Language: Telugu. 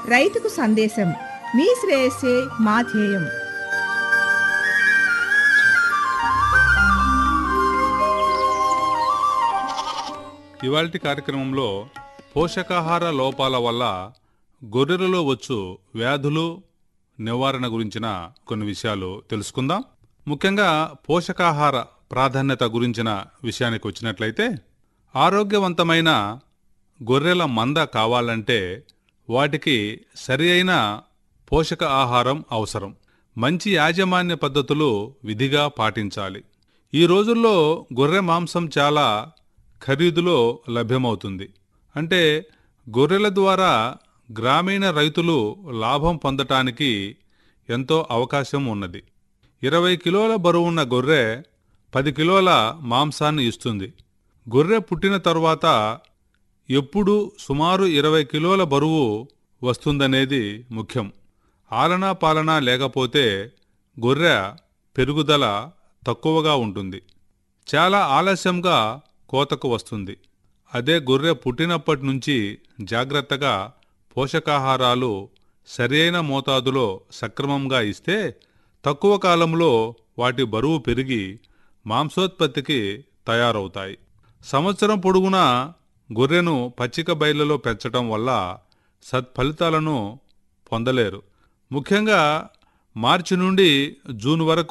రైతుకు సందేశం మీ శ్రేయస్సే మా ధ్యేయం ఇవాల్టి కార్యక్రమంలో పోషకాహార లోపాల వల్ల గొర్రెలలో వచ్చు వ్యాధులు నివారణ గురించిన కొన్ని విషయాలు తెలుసుకుందాం ముఖ్యంగా పోషకాహార ప్రాధాన్యత గురించిన విషయానికి వచ్చినట్లయితే ఆరోగ్యవంతమైన గొర్రెల మంద కావాలంటే వాటికి సరి అయిన పోషక ఆహారం అవసరం మంచి యాజమాన్య పద్ధతులు విధిగా పాటించాలి ఈ రోజుల్లో గొర్రె మాంసం చాలా ఖరీదులో లభ్యమవుతుంది అంటే గొర్రెల ద్వారా గ్రామీణ రైతులు లాభం పొందటానికి ఎంతో అవకాశం ఉన్నది ఇరవై కిలోల బరువున్న గొర్రె పది కిలోల మాంసాన్ని ఇస్తుంది గొర్రె పుట్టిన తరువాత ఎప్పుడు సుమారు ఇరవై కిలోల బరువు వస్తుందనేది ముఖ్యం ఆలనా పాలన లేకపోతే గొర్రె పెరుగుదల తక్కువగా ఉంటుంది చాలా ఆలస్యంగా కోతకు వస్తుంది అదే గొర్రె పుట్టినప్పటి నుంచి జాగ్రత్తగా పోషకాహారాలు సరైన మోతాదులో సక్రమంగా ఇస్తే తక్కువ కాలంలో వాటి బరువు పెరిగి మాంసోత్పత్తికి తయారవుతాయి సంవత్సరం పొడుగునా గొర్రెను పచ్చిక బయళ్లలో పెంచటం వల్ల సత్ఫలితాలను పొందలేరు ముఖ్యంగా మార్చి నుండి జూన్ వరకు